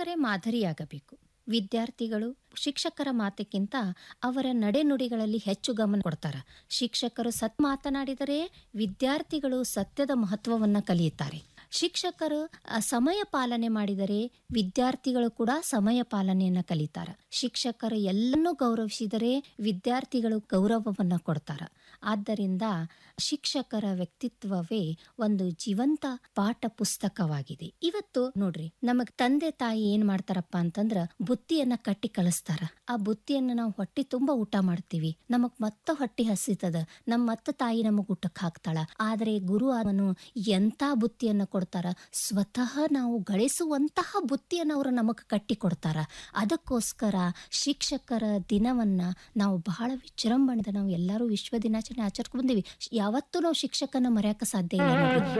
ಶಿಕ್ಷಕರೇ ಮಾದರಿಯಾಗಬೇಕು ವಿದ್ಯಾರ್ಥಿಗಳು ಶಿಕ್ಷಕರ ಮಾತಕ್ಕಿಂತ ಅವರ ನಡೆನುಡಿಗಳಲ್ಲಿ ಹೆಚ್ಚು ಗಮನ ಕೊಡ್ತಾರೆ ಶಿಕ್ಷಕರು ಸತ್ ಮಾತನಾಡಿದರೆ ವಿದ್ಯಾರ್ಥಿಗಳು ಸತ್ಯದ ಮಹತ್ವವನ್ನು ಕಲಿಯುತ್ತಾರೆ ಶಿಕ್ಷಕರು ಅ, ಸಮಯ ಪಾಲನೆ ಮಾಡಿದರೆ ವಿದ್ಯಾರ್ಥಿಗಳು ಕೂಡ ಸಮಯ ಪಾಲನೆಯನ್ನು ಕಲಿತಾರೆ ಶಿಕ್ಷಕರು ಎಲ್ಲನ್ನೂ ಗೌರವಿಸಿದರೆ ವಿದ್ಯಾರ್ಥಿಗಳು ಗೌರವವನ್ನು ಕೊಡ್ತಾರೆ ಆದ್ದರಿಂದ ಶಿಕ್ಷಕರ ವ್ಯಕ್ತಿತ್ವವೇ ಒಂದು ಜೀವಂತ ಪಾಠ ಪುಸ್ತಕವಾಗಿದೆ ಇವತ್ತು ನೋಡ್ರಿ ನಮಗ್ ತಂದೆ ತಾಯಿ ಏನ್ ಮಾಡ್ತಾರಪ್ಪ ಅಂತಂದ್ರ ಬುತ್ತಿಯನ್ನ ಕಟ್ಟಿ ಕಳಿಸ್ತಾರ ಆ ಬುತ್ತಿಯನ್ನ ನಾವು ಹೊಟ್ಟಿ ತುಂಬಾ ಊಟ ಮಾಡ್ತೀವಿ ನಮಗ್ ಮತ್ತ ಹೊಟ್ಟಿ ಹಸಿತದ ನಮ್ಮ ಮತ್ತ ತಾಯಿ ನಮಗ್ ಊಟಕ್ಕೆ ಹಾಕ್ತಾಳ ಆದ್ರೆ ಗುರು ಅವನು ಎಂತ ಬುತ್ತಿಯನ್ನ ಕೊಡ್ತಾರ ಸ್ವತಃ ನಾವು ಗಳಿಸುವಂತಹ ಬುತ್ತಿಯನ್ನ ಅವರು ನಮಗ್ ಕಟ್ಟಿ ಕೊಡ್ತಾರ ಅದಕ್ಕೋಸ್ಕರ ಶಿಕ್ಷಕರ ದಿನವನ್ನ ನಾವು ಬಹಳ ವಿಜೃಂಭಣೆಯಿಂದ ನಾವು ಎಲ್ಲರೂ ವಿಶ್ವ ದಿನಾಚರಣೆ ಆಚರಿಸ್ಕೊಂಡ್ ಬಂದೀವಿ ಯಾವತ್ತೂ ನಾವು ಶಿಕ್ಷಕನ ಮರೆಯಕ ಸಾಧ್ಯ ಇಲ್ಲ ನೋಡ್ರಿ